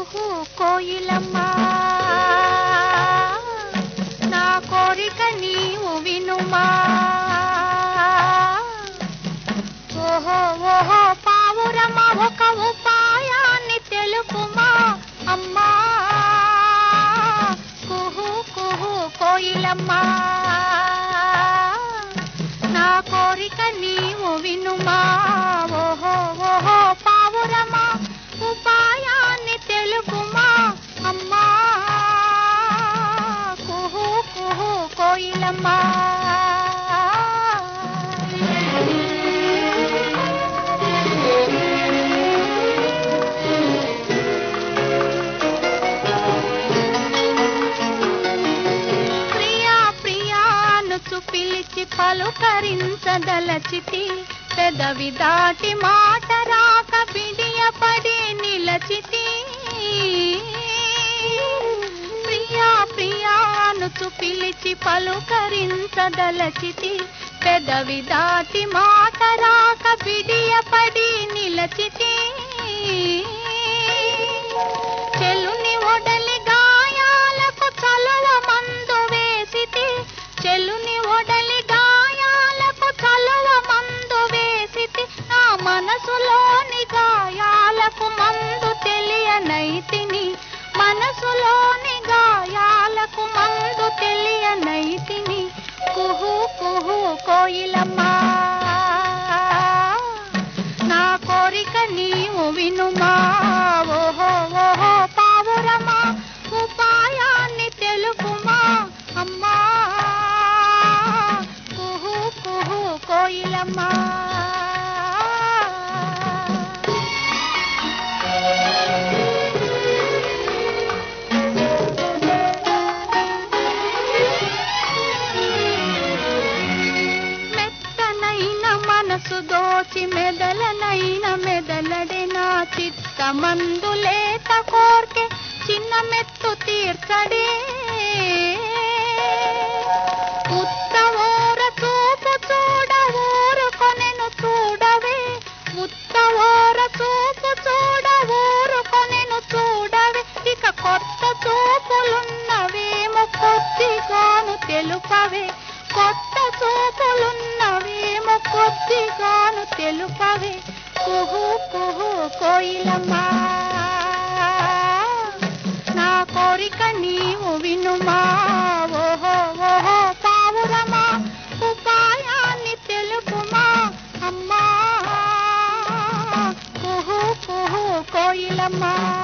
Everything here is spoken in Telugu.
కుహు కోయిలమ్మా నా కోరిక నీవు వినుమా ఓహో ఓహో పావురమా ఒక ఉపాయాన్ని తెలుపుమా అమ్మా కుహు కుహు కోయిలమ్మా నా కోరిక నీవు వినుమా ఓహో ఓహో పావురమా ఉపాయాన్ని తెలుపుమా అమ్మా కుహు కుహు కోయిలమ్మా ప్రియా ప్రియానుచు పిలిచి పలుకరించదలచితి పెదవి దాటి మాట రాక బిడియపడి నిలచితి ప్రియా ప్రియానుచు పిలిచి పలుకరించదలచితి పెదవి దాటి మాట రాక బిడియపడి నిలచితి చెలుని ఒడలి గాయాలకు చలువ మందు వేసితి చెలుని ఒడలి గాయాలకు చలువ మందు వేసితి నా మనసులోని గాయాలకు మందు తెలియనైతిని మనసులోని గాయాలకు మందు తెలియనైతిని కుహు కుహు కోయిలమ్మా నా కోరిక నీవు వినుమా ఓహో ఓహో పావురమా ఉపాయాన్ని తెలుపుమా అమ్మా కుహు కుహు కోయిలమ్మా మెత్తనైన మనసు దోచి మెదలనైన మెదలడి నా చిత్తమందు లేత కోర్కె చిన్న మెత్తు తీర్చడే ఉత్తవోర చూపు చూడ ఊరుకొనెను చూడవే ఉత్తవోర చూపు చూడ ఊరుకొనెను చూడవే ఇక కొత్త చూపులున్నవేమో కొద్దిగాను తెలుపవే కొత్త చూపులున్నవేమో కొద్దిగాను తెలుపవే కుహు కుహు కోయిలమ్మా నా కోరిక నీవు వినుమా ఓహో ఓహో పావురమా ఉపాయాన్ని తెలుపుమా అమ్మా కుహు కుహు కోయిలమ్మా